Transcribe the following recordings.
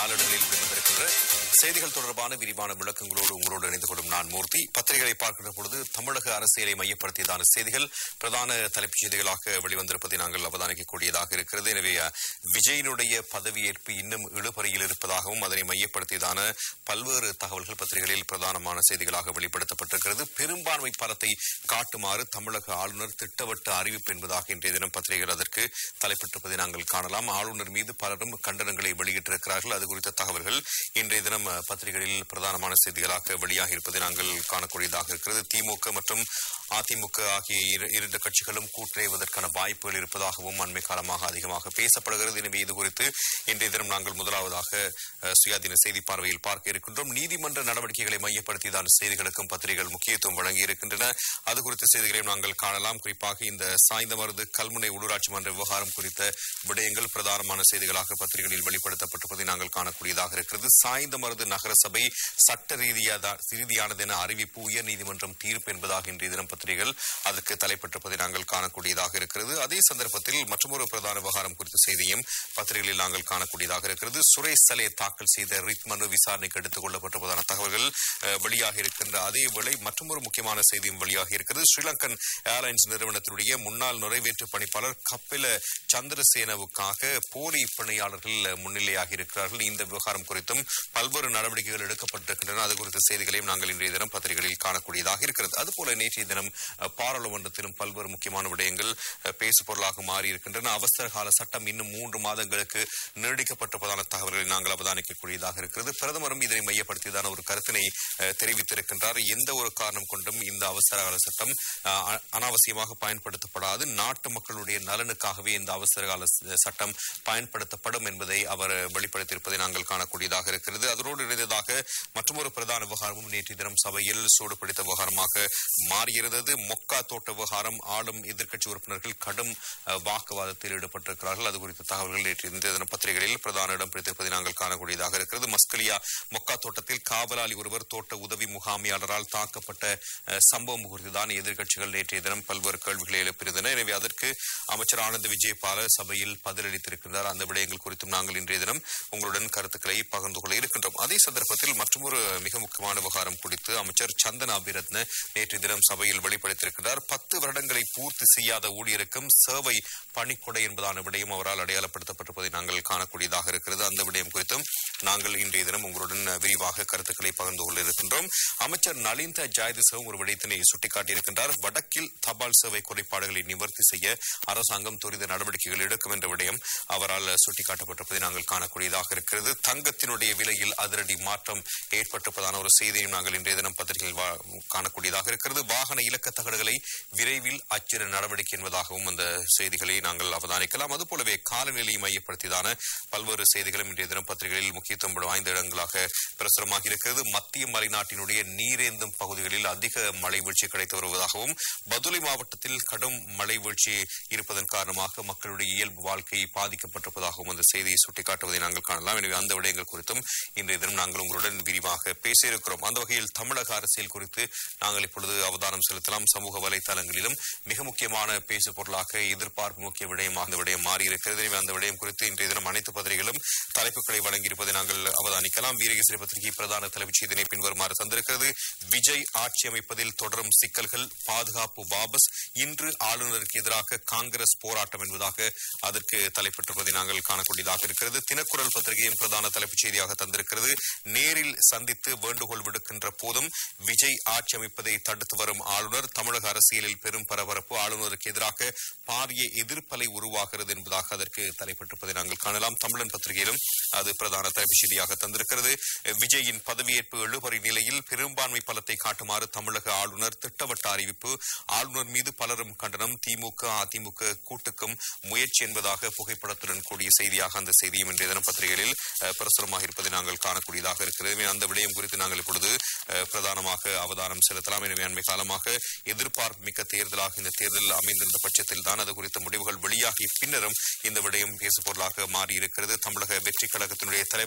நாளிதழில் வெளிவந்திருக்கின்ற செய்திகள் தொடர்பான விரிவான விளக்கங்களோடு உங்களோடு இணைந்து கொள்ளும் நான் மூர்த்தி பத்திரிகைகளை பார்க்கின்ற பொழுது தமிழக அரசியலை மையப்படுத்தியதான செய்திகள் பிரதான தலைப்புச் செய்திகளாக வெளிவந்திருப்பதை நாங்கள் அவதானிக்கக்கூடியதாக இருக்கிறது எனவே அஹ், விஜயினுடைய பதவியேற்பு இன்னும் இழுபறியில் இருப்பதாகவும் அதனை மையப்படுத்தியதான பல்வேறு தகவல்கள் பத்திரிகைகளில் பிரதானமான செய்திகளாக வெளிப்படுத்தப்பட்டிருக்கிறது பெரும்பான்மை பலத்தை காட்டுமாறு தமிழக ஆளுநர் திட்டவட்ட அறிவிப்பு என்பதாக இன்றைய தினம் பத்திரிகைகள் அதற்கு தலைப்பிட்டிருப்பதை நாங்கள் காணலாம் ஆளுநர் மீது பலரும் கண்டனங்களை வெளியிட்டிருக்கிறார்கள் அது குறித்த தகவல்கள் இன்றைய தினம் அஹ், பத்திரிகைகளில் பிரதானமான செய்திகளாக வெளியாகி இருப்பதை நாங்கள் காணக்கூடியதாக இருக்கிறது திமுக மற்றும் அதிமுக ஆகிய இரு- இரண்டு கட்சிகளும் கூட்டுறைவதற்கான வாய்ப்புகள் இருப்பதாகவும் அண்மை காலமாக அதிகமாக பேசப்படுகிறது எனவே இது குறித்து இன்றைய தினம் நாங்கள் முதலாவதாக அஹ், சுயாதீன செய்தி பார்வையில் பார்க்க இருக்கின்றோம் நீதிமன்ற நடவடிக்கைகளை மையப்படுத்தியதான செய்திகளுக்கும் பத்திரிகைகள் முக்கியத்துவம் வழங்கி இருக்கின்றன அது குறித்த செய்திகளையும் நாங்கள் காணலாம் குறிப்பாக இந்த சாய்ந்தமருது கல்முனை உள்ளூராட்சி மன்ற விவகாரம் குறித்த விடயங்கள் பிரதானமான செய்திகளாக பத்திரிகைகளில் வெளிப்படுத்தப்பட்டிருப்பதை நாங்கள் காணக்கூடியதாக இருக்கிறது சாய்ந்தமருது நகரசபை சட்ட ரீதியாத- ரீதியானது என அறிவிப்பு உயர்நீதிமன்றம் தீர்ப்பு என்பதாக இன்றைய தினம் பத்திரிகைகள் அதற்கு தலைப்பட்டிருப்பதை நாங்கள் காணக்கூடியதாக இருக்கிறது அதே சந்தர்ப்பத்தில் மற்றொரு பிரதான விவகாரம் குறித்த செய்தியும் பத்திரிகைகளில் நாங்கள் காணக்கூடியதாக இருக்கிறது சுரேஷ் சலே தாக்கல் செய்த ரிட் மனு விசாரணைக்கு எடுத்துக் கொள்ளப்பட்டிருப்பதான தகவல்கள் அஹ், வெளியாகி இருக்கின்ற அதே வேளை மற்றொரு முக்கியமான செய்தியும் வெளியாகி இருக்கிறது ஸ்ரீலங்கன் ஏர்லைன்ஸ் நிறுவனத்தினுடைய முன்னாள் நிறைவேற்று பணிப்பாளர் கப்பில சந்திரசேனவுக்காக போலி பணியாளர்கள் முன்னிலையாகி இருக்கிறார்கள் இந்த விவகாரம் குறித்தும் பல்வேறு நடவடிக்கைகள் எடுக்கப்பட்டிருக்கின்றன அது குறித்த செய்திகளையும் நாங்கள் இன்றைய தினம் பத்திரிகைகளில் காணக்கூடியதாக இருக்கிறது அதுபோல நேற்றைய தினம் அஹ், பாராளுமன்றத்திலும் பல்வேறு முக்கியமான விடயங்கள் அஹ், பேசு பொருளாக மாறியிருக்கின்றன அவசர கால சட்டம் இன்னும் மூன்று மாதங்களுக்கு நீடிக்கப்பட்டிருப்பதான தகவல்களை நாங்கள் அவதானிக்கக்கூடியதாக இருக்கிறது பிரதமரும் இதனை மையப்படுத்தியதான ஒரு கருத்தினை அஹ், தெரிவித்திருக்கின்றார் எந்த ஒரு காரணம் கொண்டும் இந்த அவசர கால சட்டம் அஹ், அ- அனாவசியமாக பயன்படுத்தப்படாது நாட்டு மக்களுடைய நலனுக்காகவே இந்த அவசர கால ச- சட்டம் பயன்படுத்தப்படும் என்பதை அவர் வெளிப்படுத்தியிருப்பதை நாங்கள் காணக்கூடியதாக இருக்கிறது அதனோடு இணைந்ததாக மற்றொரு பிரதான விவகாரமும் நேற்று தினம் சபையில் சூடு பிடித்த விவகாரமாக மாறியிருந்தது மொக்கா தோட்ட விவகாரம் ஆளும் எதிர்க்கட்சி உறுப்பினர்கள் கடும் அஹ், வாக்குவாதத்தில் ஈடுபட்டிருக்கிறார்கள் அது குறித்த தகவல்கள் நேற்று இந்த தினம் பத்திரிகைகளில் பிரதான இடம் பிடித்திருப்பதை நாங்கள் காணக்கூடியதாக இருக்கிறது மஸ்கலியா மொக்கா தோட்டத்தில் காவலாளி ஒருவர் தோட்ட உதவி முகாமியாளரால் தாக்கப்பட்ட அஹ், சம்பவம் குறித்துதான் எதிர்க்கட்சிகள் நேற்றைய தினம் பல்வேறு கேள்விகளை எழுப்பியிருந்தன எனவே அதற்கு அமைச்சர் ஆனந்த் விஜயபால சபையில் பதிலளித்திருக்கின்றார் அந்த விடயங்கள் குறித்தும் நாங்கள் இன்றைய தினம் உங்களுடன் கருத்துக்களை பகிர்ந்து கொள்ள இருக்கின்றோம் அதே சந்தர்ப்பத்தில் மற்றொரு மிக முக்கியமான விவகாரம் குறித்து அமைச்சர் சந்தன அபிரத்ன நேற்று தினம் சபையில் வெளிப்படுத்தியிருக்கிறார் பத்து வருடங்களை பூர்த்தி செய்யாத ஊழியருக்கும் சேவை பணிக்கொடை என்பதான விடயம் அவரால் அடையாளப்படுத்தப்பட்டிருப்பதை நாங்கள் காணக்கூடியதாக இருக்கிறது அந்த விடயம் குறித்தும் நாங்கள் இன்றைய தினம் உங்களுடன் விரிவாக கருத்துக்களை பகிர்ந்து கொள்ள இருக்கின்றோம் அமைச்சர் நலிந்த ஜாயதிசவும் ஒரு விடயத்தினை சுட்டிக்காட்டியிருக்கின்றார் வடக்கில் தபால் சேவை குறைபாடுகளை நிவர்த்தி செய்ய அரசாங்கம் துரித நடவடிக்கைகள் எடுக்கும் என்ற விடயம் அவரால் சுட்டிக்காட்டப்பட்டிருப்பதை நாங்கள் காணக்கூடியதாக இருக்கிறது தங்கத்தினுடைய விலையில் அதிரடி மாற்றம் ஏற்பட்டிருப்பதான ஒரு செய்தியையும் நாங்கள் இன்றைய தினம் பத்திரிகையில் வா- காணக்கூடியதாக இருக்கிறது வாகன இலக்க தகடுகளை விரைவில் அச்சிட நடவடிக்கை என்பதாகவும் அந்த செய்திகளை நாங்கள் அவதானிக்கலாம் அதுபோலவே காலநிலையை மையப்படுத்தியதான பல்வேறு செய்திகளும் இன்றைய தினம் பத்திரிகைகளில் முக்கியத்துவம் வாய்ந்த இடங்களாக பிரசுரமாகி இருக்கிறது மத்திய மலைநாட்டினுடைய நீரேந்தும் பகுதிகளில் அதிக மழை வீழ்ச்சி கிடைத்து வருவதாகவும் பதுளை மாவட்டத்தில் கடும் மழை வீழ்ச்சி இருப்பதன் காரணமாக மக்களுடைய இயல்பு வாழ்க்கை பாதிக்கப்பட்டிருப்பதாகவும் அந்த செய்தியை சுட்டிக்காட்டுவதை நாங்கள் காணலாம் எனவே அந்த விடயங்கள் குறித்தும் இன்றைய தினம் நாங்கள் உங்களுடன் விரிவாக பேசியிருக்கிறோம் அந்த வகையில் தமிழக அரசியல் குறித்து நாங்கள் இப்பொழுது அவதானம் செலுத்தலாம் சமூக வலைதளங்களிலும் மிக முக்கியமான பேசு பொருளாக எதிர்பார்ப்பு முக்கிய விடயமாக அந்த விடயம் மாறியிருக்கிறது எனவே அந்த விடயம் குறித்து இன்றைய தினம் அனைத்து பத்திரிகைகளும் தலைப்புகளை வழங்கியிருப்பதை நாங்கள் அவதானிக்கலாம் வீரகேசரி பத்திரிகை பிரதான தலைப்புச் செய்தினை பின்வருமாறு தந்திருக்கிறது விஜய் ஆட்சி அமைப்பதில் தொடரும் சிக்கல்கள் பாதுகாப்பு வாபஸ் இன்று ஆளுநருக்கு எதிராக காங்கிரஸ் போராட்டம் என்பதாக அதற்கு தலைப்பட்டிருப்பதை நாங்கள் காணக்கூடியதாக இருக்கிறது தினக்குரல் பத்திரிகையின் பிரதான தலைப்புச் செய்தியாக தந்திருக்கிறது நேரில் சந்தித்து வேண்டுகோள் விடுக்கின்ற போதும் விஜய் ஆட்சி அமைப்பதை தடுத்து வரும் ஆளுநர் தமிழக அரசியலில் பெரும் பரபரப்பு ஆளுநருக்கு எதிராக பாரிய எதிர்ப்பலை உருவாகிறது என்பதாக அதற்கு தலைப்பட்டிருப்பதை நாங்கள் காணலாம் தமிழன் பத்திரிகையிலும் அது பிரதான தலைப்புச் செய்தியாக தந்திருக்கிறது விஜயின் பதவியேற்பு எழுபறி நிலையில் பெரும்பான்மை பலத்தை காட்டுமாறு தமிழக ஆளுநர் திட்டவட்ட அறிவிப்பு ஆளுநர் மீது பலரும் கண்டனம் திமுக அதிமுக கூட்டுக்கும் முயற்சி என்பதாக புகைப்படத்துடன் கூடிய செய்தியாக அந்த செய்தியும் இன்றைய தினம் பத்திரிகைகளில் அஹ், பிரசுரமாக இருப்பதை நாங்கள் காணக்கூடியதாக இருக்கிறது எனவே அந்த விடயம் குறித்து நாங்கள் இப்பொழுது அஹ், பிரதானமாக அவதானம் செலுத்தலாம் எனவே அண்மை காலமாக எதிர்பார்ப்பு மிக்க தேர்தலாக இந்த தேர்தல் அமைந்திருந்த பட்சத்தில் தான் அது குறித்த முடிவுகள் வெளியாகி பின்னரும் இந்த விடயம் பேசு பொருளாக மாறியிருக்கிறது தமிழக வெற்றி கழகத்தினுடைய தலைவர்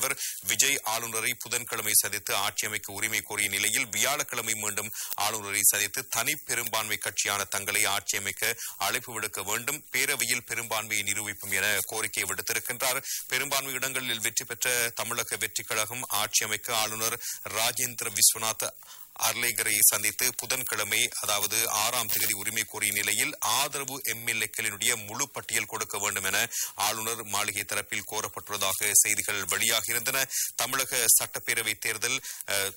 தலைவர் விஜய் ஆளுநரை புதன்கிழமை சந்தித்து ஆட்சி அமைக்க உரிமை கோரிய நிலையில் வியாழக்கிழமை மீண்டும் ஆளுநரை சந்தித்து தனி பெரும்பான்மை கட்சியான தங்களை ஆட்சி அமைக்க அழைப்பு விடுக்க வேண்டும் பேரவையில் பெரும்பான்மையை நிரூபிப்போம் என கோரிக்கை விடுத்திருக்கின்றார் பெரும்பான்மை இடங்களில் வெற்றி பெற்ற தமிழக வெற்றிக் கழகம் ஆட்சி அமைக்க ஆளுநர் ராஜேந்திர விஸ்வநாத் அர்லேகரை சந்தித்து புதன்கிழமை அதாவது ஆறாம் தேதி உரிமை கோரிய நிலையில் ஆதரவு எம்எல்ஏக்களினுடைய முழு பட்டியல் கொடுக்க வேண்டும் என ஆளுநர் மாளிகை தரப்பில் கோரப்பட்டுள்ளதாக செய்திகள் வெளியாகியிருந்தன தமிழக சட்டப்பேரவை தேர்தல் அஹ்,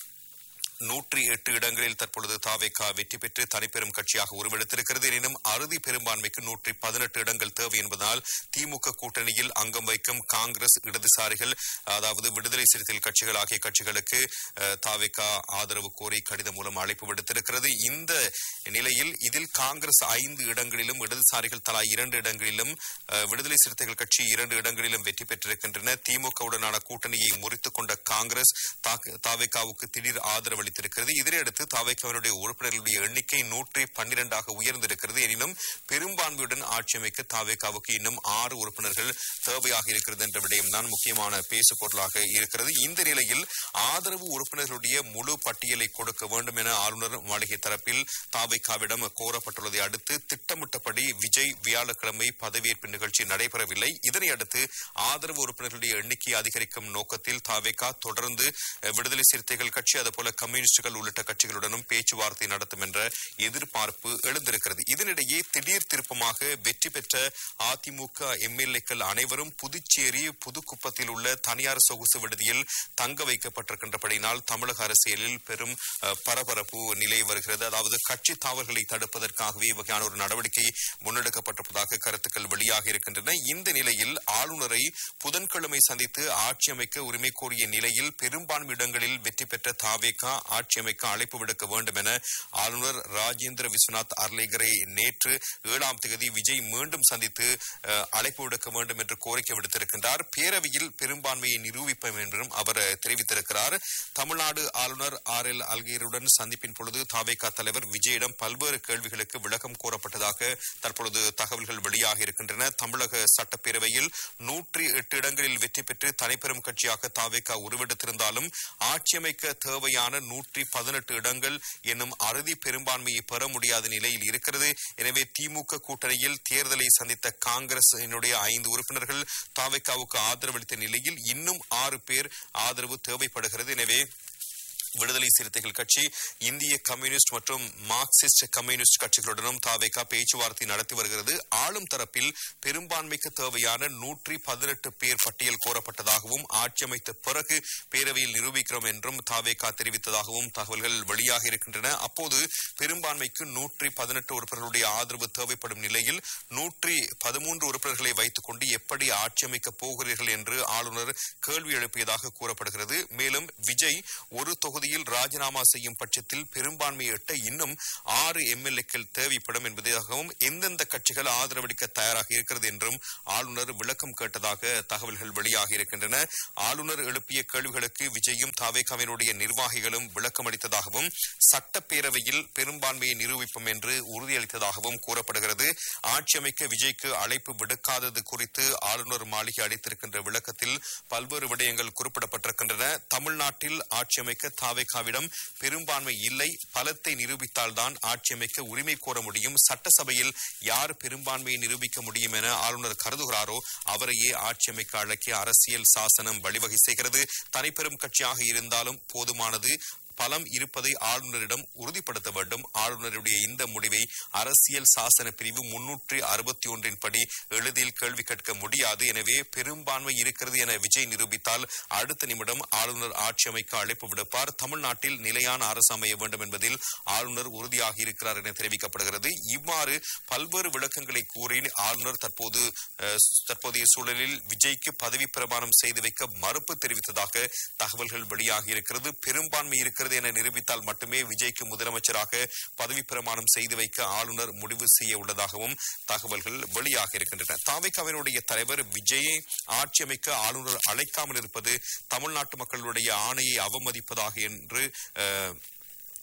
நூற்றி எட்டு இடங்களில் தற்பொழுது தாவேகா வெற்றி பெற்று தனிப்பெரும் கட்சியாக உருவெடுத்திருக்கிறது எனினும் அறுதி பெரும்பான்மைக்கு நூற்றி பதினெட்டு இடங்கள் தேவை என்பதால் திமுக கூட்டணியில் அங்கம் வைக்கும் காங்கிரஸ் இடதுசாரிகள் அதாவது விடுதலை சிறுத்தைகள் கட்சிகள் ஆகிய கட்சிகளுக்கு அஹ், தாவேகா ஆதரவு கோரி கடிதம் மூலம் அழைப்பு விடுத்திருக்கிறது இந்த நிலையில் இதில் காங்கிரஸ் ஐந்து இடங்களிலும் இடதுசாரிகள் தலா இரண்டு இடங்களிலும் அஹ், விடுதலை சிறுத்தைகள் கட்சி இரண்டு இடங்களிலும் வெற்றி பெற்றிருக்கின்றன திமுகவுடனான கூட்டணியை முறித்துக் கொண்ட காங்கிரஸ் தாக்க- தாவேகாவுக்கு திடீர் ஆதரவு அளித்திருக்கிறது இதனையடுத்து தாவேகாவினுடைய உறுப்பினர்களுடைய எண்ணிக்கை நூற்றி பன்னிரண்டாக உயர்ந்திருக்கிறது எனினும் பெரும்பான்மையுடன் ஆட்சி அமைக்க தாவேகாவுக்கு இன்னும் ஆறு உறுப்பினர்கள் தேவையாக இருக்கிறது என்ற விடயம்தான் முக்கியமான பேசு பொருளாக இருக்கிறது இந்த நிலையில் ஆதரவு உறுப்பினர்களுடைய முழு பட்டியலை கொடுக்க வேண்டும் என ஆளுநர் மாளிகை தரப்பில் தாவேகாவிடம் கோரப்பட்டுள்ளதை அடுத்து திட்டமிட்டபடி விஜய் வியாழக்கிழமை பதவியேற்பு நிகழ்ச்சி நடைபெறவில்லை இதனையடுத்து ஆதரவு உறுப்பினர்களுடைய எண்ணிக்கையை அதிகரிக்கும் நோக்கத்தில் தாவேகா தொடர்ந்து அஹ், விடுதலை சிறுத்தைகள் கட்சி அதுபோல கம்யூனிஸ்டுகள் உள்ளிட்ட கட்சிகளுடனும் பேச்சுவார்த்தை நடத்தும் என்ற எதிர்பார்ப்பு எழுந்திருக்கிறது இதனிடையே திடீர் திருப்பமாக வெற்றி பெற்ற அதிமுக எம்எல்ஏக்கள் அனைவரும் புதுச்சேரி புதுக்குப்பத்தில் உள்ள தனியார் சொகுசு விடுதியில் தங்க வைக்கப்பட்டிருக்கின்றபடியினால் தமிழக அரசியலில் பெரும் அஹ், பரபரப்பு நிலை வருகிறது அதாவது கட்சி தாவல்களை தடுப்பதற்காகவே இவ்வகையான ஒரு நடவடிக்கை முன்னெடுக்கப்பட்டிருப்பதாக கருத்துக்கள் வெளியாக இருக்கின்றன இந்த நிலையில் ஆளுநரை புதன்கிழமை சந்தித்து ஆட்சி அமைக்க உரிமை கோரிய நிலையில் பெரும்பான்மை இடங்களில் வெற்றி பெற்ற தாவேகா ஆட்சி அமைக்க அழைப்பு விடுக்க வேண்டும் என ஆளுநர் ராஜேந்திர விஸ்வநாத் அர்லேகரை நேற்று ஏழாம் தேதி விஜய் மீண்டும் சந்தித்து அஹ், அழைப்பு விடுக்க வேண்டும் என்று கோரிக்கை விடுத்திருக்கின்றார் பேரவையில் பெரும்பான்மையை நிரூபிப்போம் என்றும் அவர் அஹ், தெரிவித்திருக்கிறார் தமிழ்நாடு ஆளுநர் ஆர் எல் அல்கேருடன் சந்திப்பின் பொழுது தாவேகா தலைவர் விஜயிடம் பல்வேறு கேள்விகளுக்கு விளக்கம் கோரப்பட்டதாக தற்பொழுது தகவல்கள் வெளியாக இருக்கின்றன தமிழக சட்டப்பேரவையில் நூற்றி எட்டு இடங்களில் வெற்றி பெற்று தனிப்பெரும் கட்சியாக தாவேகா உருவெடுத்திருந்தாலும் ஆட்சி அமைக்க தேவையான நூற்றி பதினெட்டு இடங்கள் என்னும் அறுதி பெரும்பான்மையை பெற முடியாத நிலையில் இருக்கிறது எனவே திமுக கூட்டணியில் தேர்தலை சந்தித்த காங்கிரசினுடைய ஐந்து உறுப்பினர்கள் தாவேகாவுக்கு ஆதரவளித்த நிலையில் இன்னும் ஆறு பேர் ஆதரவு தேவைப்படுகிறது எனவே விடுதலை சிறுத்தைகள் கட்சி இந்திய கம்யூனிஸ்ட் மற்றும் மார்க்சிஸ்ட் கம்யூனிஸ்ட் கட்சிகளுடனும் தாவேகா பேச்சுவார்த்தை நடத்தி வருகிறது ஆளும் தரப்பில் பெரும்பான்மைக்கு தேவையான நூற்றி பதினெட்டு பேர் பட்டியல் கோரப்பட்டதாகவும் ஆட்சி அமைத்த பிறகு பேரவையில் நிரூபிக்கிறோம் என்றும் தாவேகா தெரிவித்ததாகவும் தகவல்கள் வெளியாக இருக்கின்றன அப்போது பெரும்பான்மைக்கு நூற்றி பதினெட்டு உறுப்பினர்களுடைய ஆதரவு தேவைப்படும் நிலையில் நூற்றி பதிமூன்று உறுப்பினர்களை வைத்துக் கொண்டு எப்படி ஆட்சி அமைக்கப் போகிறீர்கள் என்று ஆளுநர் கேள்வி எழுப்பியதாக கூறப்படுகிறது மேலும் விஜய் ஒரு தொகுதியில் ராஜினாமா செய்யும் பட்சத்தில் பெரும்பான்மையை எட்ட இன்னும் ஆறு எம்எல்ஏக்கள் தேவைப்படும் என்பதாகவும் எந்தெந்த கட்சிகள் ஆதரவளிக்க தயாராக இருக்கிறது என்றும் ஆளுநர் விளக்கம் கேட்டதாக தகவல்கள் வெளியாக இருக்கின்றன ஆளுநர் எழுப்பிய கேள்விகளுக்கு விஜயும் தாவேகாவினுடைய நிர்வாகிகளும் விளக்கம் அளித்ததாகவும் சட்டப்பேரவையில் பெரும்பான்மையை நிரூபிப்போம் என்று உறுதியளித்ததாகவும் கூறப்படுகிறது ஆட்சி அமைக்க விஜய்க்கு அழைப்பு விடுக்காதது குறித்து ஆளுநர் மாளிகை அளித்திருக்கின்ற விளக்கத்தில் பல்வேறு விடயங்கள் குறிப்பிடப்பட்டிருக்கின்றன தமிழ்நாட்டில் ஆட்சி அமைக்க தாவேகாவிடம் பெரும்பான்மை இல்லை பலத்தை நிரூபித்தால்தான் ஆட்சி அமைக்க உரிமை கோர முடியும் சட்டசபையில் யார் பெரும்பான்மையை நிரூபிக்க முடியும் என ஆளுநர் கருதுகிறாரோ அவரையே ஆட்சி அமைக்க அழைக்க அரசியல் சாசனம் வழிவகை செய்கிறது தனிப்பெரும் கட்சியாக இருந்தாலும் போதுமானது பலம் இருப்பதை ஆளுநரிடம் உறுதிப்படுத்த வேண்டும் ஆளுநருடைய இந்த முடிவை அரசியல் சாசன பிரிவு முன்னூற்றி அறுபத்தி ஒன்றின் படி எளிதில் கேள்வி கேட்க முடியாது எனவே பெரும்பான்மை இருக்கிறது என விஜய் நிரூபித்தால் அடுத்த நிமிடம் ஆளுநர் ஆட்சி அமைக்க அழைப்பு விடுப்பார் தமிழ்நாட்டில் நிலையான அரசு அமைய வேண்டும் என்பதில் ஆளுநர் உறுதியாக இருக்கிறார் என தெரிவிக்கப்படுகிறது இவ்வாறு பல்வேறு விளக்கங்களை கூறி ஆளுநர் தற்போது அஹ், தற்போதைய சூழலில் விஜய்க்கு பதவி பிரமாணம் செய்து வைக்க மறுப்பு தெரிவித்ததாக தகவல்கள் வெளியாகி இருக்கிறது பெரும்பான்மை இருக்கிறது என நிரூபித்தால் மட்டுமே விஜய்க்கு முதலமைச்சராக பதவி பிரமாணம் செய்து வைக்க ஆளுநர் முடிவு செய்ய உள்ளதாகவும் தகவல்கள் வெளியாக இருக்கின்றன தாவைக்காவினுடைய தலைவர் விஜயை ஆட்சி அமைக்க ஆளுநர் அழைக்காமல் இருப்பது தமிழ்நாட்டு மக்களுடைய ஆணையை அவமதிப்பதாக என்று அஹ்,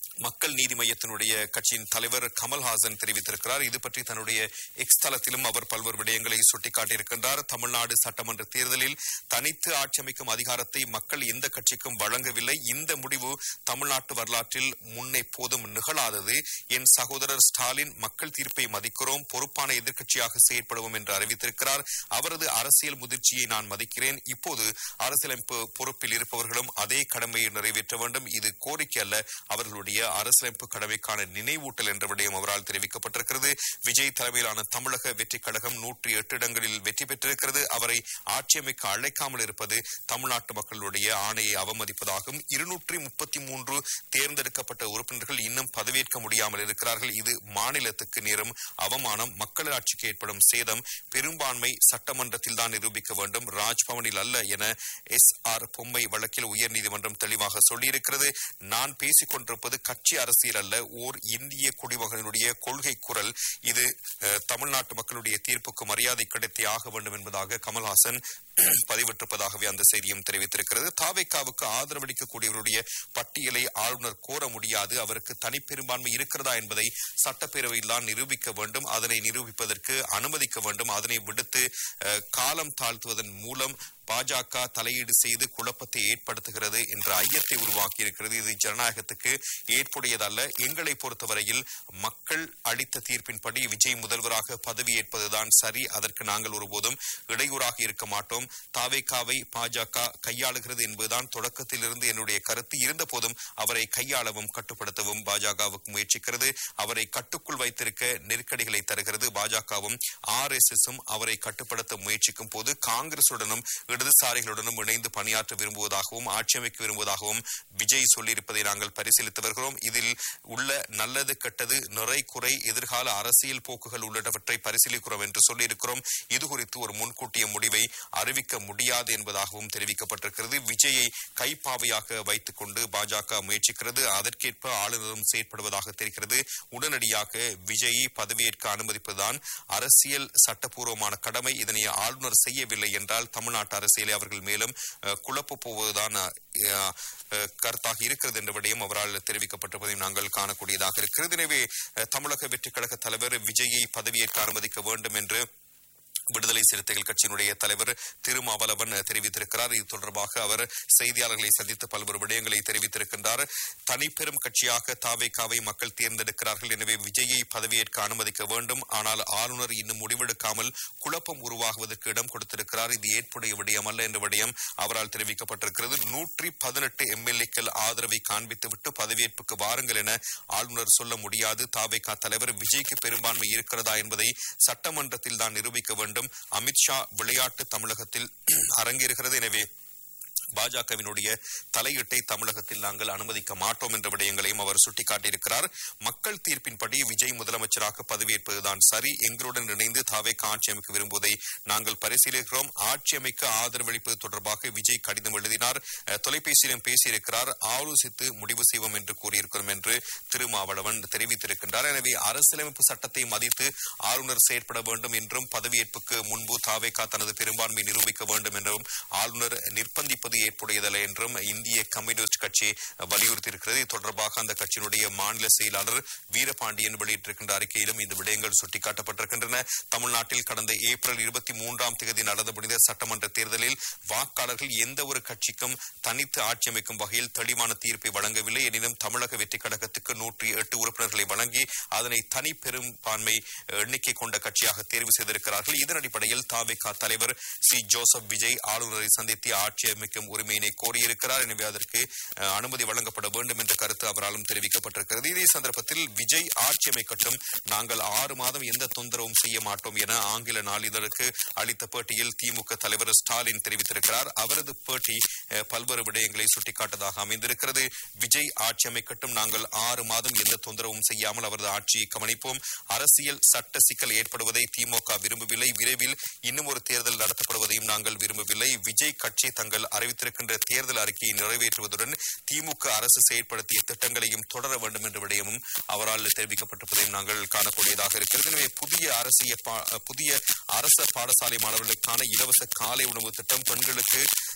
மக்கள் நீதி மையத்தினுடைய கட்சியின் தலைவர் கமல்ஹாசன் தெரிவித்திருக்கிறார் இது பற்றி தன்னுடைய எக்ஸ் தளத்திலும் அவர் பல்வேறு விடயங்களை சுட்டிக்காட்டியிருக்கின்றார் தமிழ்நாடு சட்டமன்ற தேர்தலில் தனித்து ஆட்சி அமைக்கும் அதிகாரத்தை மக்கள் எந்த கட்சிக்கும் வழங்கவில்லை இந்த முடிவு தமிழ்நாட்டு வரலாற்றில் முன்னே போதும் நிகழாதது என் சகோதரர் ஸ்டாலின் மக்கள் தீர்ப்பை மதிக்கிறோம் பொறுப்பான எதிர்க்கட்சியாக செயற்படுவோம் என்று அறிவித்திருக்கிறார் அவரது அரசியல் முதிர்ச்சியை நான் மதிக்கிறேன் இப்போது அரசியலமைப்பு பொறுப்பில் இருப்பவர்களும் அதே கடமையை நிறைவேற்ற வேண்டும் இது கோரிக்கை அல்ல அவர்களுடைய அரசியலமைப்பு கடமைக்கான நினைவூட்டல் என்ற விடயம் அவரால் தெரிவிக்கப்பட்டிருக்கிறது விஜய் தலைமையிலான தமிழக வெற்றிக் கழகம் நூற்றி எட்டு இடங்களில் வெற்றி பெற்றிருக்கிறது அவரை ஆட்சியமைக்க அழைக்காமல் இருப்பது தமிழ்நாட்டு மக்களுடைய ஆணையை அவமதிப்பதாகும் இருநூற்றி முப்பத்தி மூன்று தேர்ந்தெடுக்கப்பட்ட உறுப்பினர்கள் இன்னும் பதவியேற்க முடியாமல் இருக்கிறார்கள் இது மாநிலத்துக்கு நேரும் அவமானம் மக்களாட்சிக்கு ஏற்படும் சேதம் பெரும்பான்மை சட்டமன்றத்தில் தான் நிரூபிக்க வேண்டும் ராஜ்பவனில் அல்ல என எஸ் ஆர் பொம்மை வழக்கில் உயர்நீதிமன்றம் தெளிவாக சொல்லியிருக்கிறது நான் பேசிக் கொண்டிருப்பது கட்சி அரசியல் அல்ல ஓர் இந்திய குடிமகனுடைய கொள்கை குரல் இது அஹ், தமிழ்நாட்டு மக்களுடைய தீர்ப்புக்கு மரியாதை கிடைத்தே ஆக வேண்டும் என்பதாக கமல்ஹாசன் பதிவிட்டிருப்பதாகவே அந்த செய்தியும் தெரிவித்திருக்கிறது தாவேக்காவுக்கு ஆதரவளிக்கக்கூடியவருடைய பட்டியலை ஆளுநர் கோர முடியாது அவருக்கு தனிப்பெரும்பான்மை இருக்கிறதா என்பதை சட்டப்பேரவையில் தான் நிரூபிக்க வேண்டும் அதனை நிரூபிப்பதற்கு அனுமதிக்க வேண்டும் அதனை விடுத்து அஹ், காலம் தாழ்த்துவதன் மூலம் பாஜக தலையீடு செய்து குழப்பத்தை ஏற்படுத்துகிறது என்ற ஐயத்தை உருவாக்கி இருக்கிறது இது ஜனநாயகத்துக்கு ஏற்புடையதல்ல எங்களை பொறுத்தவரையில் மக்கள் அளித்த தீர்ப்பின்படி விஜய் முதல்வராக பதவியேற்பதுதான் சரி அதற்கு நாங்கள் ஒருபோதும் இடையூறாக இருக்க மாட்டோம் தாவேக்காவை பாஜக கையாளுகிறது என்பதுதான் தொடக்கத்திலிருந்து என்னுடைய கருத்து இருந்த போதும் அவரை கையாளவும் கட்டுப்படுத்தவும் பாஜகவுக்கு முயற்சிக்கிறது அவரை கட்டுக்குள் வைத்திருக்க நெருக்கடிகளை தருகிறது பாஜகவும் ஆர் எஸ் எஸும் அவரை கட்டுப்படுத்த முயற்சிக்கும் போது காங்கிரசுடனும் இடதுசாரிகளுடனும் இணைந்து பணியாற்ற விரும்புவதாகவும் ஆட்சி அமைக்க விரும்புவதாகவும் விஜய் சொல்லியிருப்பதை நாங்கள் பரிசீலித்து வருகிறோம் இதில் உள்ள நல்லது கெட்டது நிறை குறை எதிர்கால அரசியல் போக்குகள் உள்ளிட்டவற்றை பரிசீலிக்கிறோம் என்று சொல்லியிருக்கிறோம் இது குறித்து ஒரு முன்கூட்டிய முடிவை அறிவிக்க முடியாது என்பதாகவும் தெரிவிக்கப்பட்டிருக்கிறது விஜயை கைப்பாவையாக வைத்துக் கொண்டு பாஜக முயற்சிக்கிறது அதற்கேற்ப ஆளுநரும் செயற்படுவதாக தெரிகிறது உடனடியாக விஜயை பதவியேற்க அனுமதிப்பதுதான் அரசியல் சட்டப்பூர்வமான கடமை இதனை ஆளுநர் செய்யவில்லை என்றால் தமிழ்நாட்டு அரசியலை அவர்கள் மேலும் அஹ், குழப்பப் போவதுதான் அஹ், அஹ், கருத்தாக இருக்கிறது என்ற விடயம் அவரால் தெரிவிக்கப்பட்டிருப்பதையும் நாங்கள் காணக்கூடியதாக இருக்கிறது எனவே அஹ், தமிழக வெற்றிக் கழக தலைவர் விஜயை பதவியேற்க அனுமதிக்க வேண்டும் என்று விடுதலை சிறுத்தைகள் கட்சியினுடைய தலைவர் திருமாவளவன் தெரிவித்திருக்கிறார் இது தொடர்பாக அவர் செய்தியாளர்களை சந்தித்து பல்வேறு விடயங்களை தெரிவித்திருக்கின்றார் தனிப்பெரும் கட்சியாக தாவேக்காவை மக்கள் தேர்ந்தெடுக்கிறார்கள் எனவே விஜயை பதவியேற்க அனுமதிக்க வேண்டும் ஆனால் ஆளுநர் இன்னும் முடிவெடுக்காமல் குழப்பம் உருவாகுவதற்கு இடம் கொடுத்திருக்கிறார் இது ஏற்புடைய விடயம் அல்ல என்ற விடயம் அவரால் தெரிவிக்கப்பட்டிருக்கிறது நூற்றி பதினெட்டு எம்எல்ஏக்கள் ஆதரவை காண்பித்துவிட்டு பதவியேற்புக்கு வாருங்கள் என ஆளுநர் சொல்ல முடியாது தாவேகா தலைவர் விஜய்க்கு பெரும்பான்மை இருக்கிறதா என்பதை சட்டமன்றத்தில் தான் நிரூபிக்க வேண்டும் அமித்ஷா விளையாட்டு தமிழகத்தில் அரங்கேறுகிறது எனவே பாஜகவினுடைய தலையீட்டை தமிழகத்தில் நாங்கள் அனுமதிக்க மாட்டோம் என்ற விடயங்களையும் அவர் சுட்டிக்காட்டியிருக்கிறார் மக்கள் தீர்ப்பின்படி விஜய் முதலமைச்சராக பதவியேற்பதுதான் சரி எங்களுடன் இணைந்து தாவேக்கு ஆட்சி அமைக்க விரும்புவதை நாங்கள் பரிசீலிக்கிறோம் ஆட்சி அமைக்க ஆதரவளிப்பது தொடர்பாக விஜய் கடிதம் எழுதினார் அஹ், தொலைபேசியிலும் பேசியிருக்கிறார் ஆலோசித்து முடிவு செய்வோம் என்று கூறியிருக்கிறோம் என்று திருமாவளவன் தெரிவித்திருக்கின்றார் எனவே அரசியலமைப்பு சட்டத்தை மதித்து ஆளுநர் செயற்பட வேண்டும் என்றும் பதவியேற்புக்கு முன்பு தாவேகா தனது பெரும்பான்மை நிரூபிக்க வேண்டும் என்றும் ஆளுநர் நிர்பந்திப்பது ஏற்புடையதல்ல என்றும் இந்திய கம்யூனிஸ்ட் கட்சி வலியுறுத்தியிருக்கிறது இது தொடர்பாக அந்த கட்சியினுடைய மாநில செயலாளர் வீரபாண்டியன் வெளியிட்டிருக்கின்ற அறிக்கையிலும் இந்த விடயங்கள் சுட்டிக்காட்டப்பட்டிருக்கின்றன தமிழ்நாட்டில் கடந்த ஏப்ரல் இருபத்தி மூன்றாம் தேதி நடந்த முடிந்த சட்டமன்ற தேர்தலில் வாக்காளர்கள் எந்த ஒரு கட்சிக்கும் தனித்து ஆட்சி அமைக்கும் வகையில் தெளிவான தீர்ப்பை வழங்கவில்லை எனினும் தமிழக வெற்றிக் கழகத்துக்கு நூற்றி எட்டு உறுப்பினர்களை வழங்கி அதனை தனி பெரும்பான்மை எண்ணிக்கை கொண்ட கட்சியாக தேர்வு செய்திருக்கிறார்கள் இதன் அடிப்படையில் தாவேகா தலைவர் சி ஜோசப் விஜய் ஆளுநரை சந்தித்து ஆட்சி அமைக்கும் உரிமையினை கோரியிருக்கிறார் எனவே அதற்கு அஹ், அனுமதி வழங்கப்பட வேண்டும் என்ற கருத்து அவராலும் தெரிவிக்கப்பட்டிருக்கிறது இதே சந்தர்ப்பத்தில் விஜய் ஆட்சி அமைக்கட்டும் நாங்கள் ஆறு மாதம் எந்த தொந்தரவும் செய்ய மாட்டோம் என ஆங்கில நாளிதழுக்கு அளித்த பேட்டியில் திமுக தலைவர் ஸ்டாலின் தெரிவித்திருக்கிறார் அவரது பேட்டி அஹ், பல்வேறு விடயங்களை சுட்டிக்காட்டதாக அமைந்திருக்கிறது விஜய் ஆட்சி அமைக்கட்டும் நாங்கள் ஆறு மாதம் எந்த தொந்தரவும் செய்யாமல் அவரது ஆட்சியை கவனிப்போம் அரசியல் சட்ட சிக்கல் ஏற்படுவதை திமுக விரும்பவில்லை விரைவில் இன்னும் ஒரு தேர்தல் நடத்தப்படுவதையும் நாங்கள் விரும்பவில்லை விஜய் கட்சி தங்கள் அறிவித்திருக்கின்ற தேர்தல் அறிக்கையை நிறைவேற்றுவதுடன் திமுக அரசு செயற்படுத்திய திட்டங்களையும் தொடர வேண்டும் என்ற விடயமும் அவரால் தெரிவிக்கப்பட்டிருப்பதையும் நாங்கள் காணக்கூடியதாக இருக்கிறது எனவே புதிய அரசிய பா- புதிய அரச பாடசாலை மாணவர்களுக்கான இலவச காலை உணவு திட்டம் பெண்களுக்கு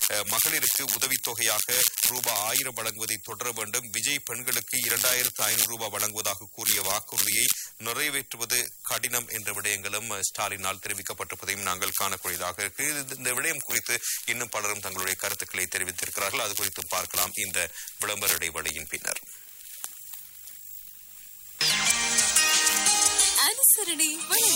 அஹ், மகளிருக்கு உதவித்தொகையாக ரூபாய் ஆயிரம் வழங்குவதை தொடர வேண்டும் விஜய் பெண்களுக்கு இரண்டாயிரத்து ஐநூறு ரூபாய் வழங்குவதாக கூறிய வாக்குறுதியை நிறைவேற்றுவது கடினம் என்ற விடயங்களும் அஹ், ஸ்டாலினால் தெரிவிக்கப்பட்டிருப்பதையும் நாங்கள் காணக்கூடியதாக இருக்கு இது- இந்த விடயம் குறித்து இன்னும் பலரும் தங்களுடைய கருத்துக்களை தெரிவித்திருக்கிறார்கள் அது குறித்தும் பார்க்கலாம் இந்த விளம்பர இடைவெளியின் பின்னர் அனுசரணை வழங்கும்